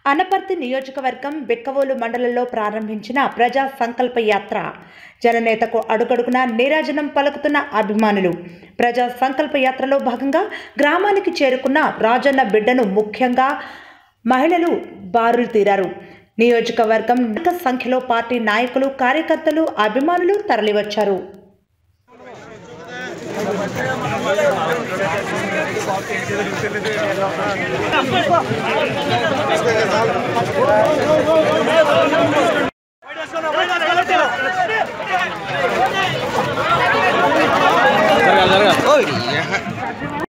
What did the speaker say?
అనపర్తి నియోజకవర్గం బిక్కవోలు మండలంలో ప్రారంభించిన ప్రజా సంకల్ప యాత్ర జననేతకు అడుగడుగున నీరాజనం పలుకుతున్న అభిమానులు ప్రజా సంకల్ప యాత్రలో భాగంగా గ్రామానికి చేరుకున్న రాజన్న బిడ్డను ముఖ్యంగా మహిళలు బారులు తీరారు నియోజకవర్గం అధిక సంఖ్యలో పార్టీ నాయకులు కార్యకర్తలు అభిమానులు తరలివచ్చారు జరగాలి జరగాలి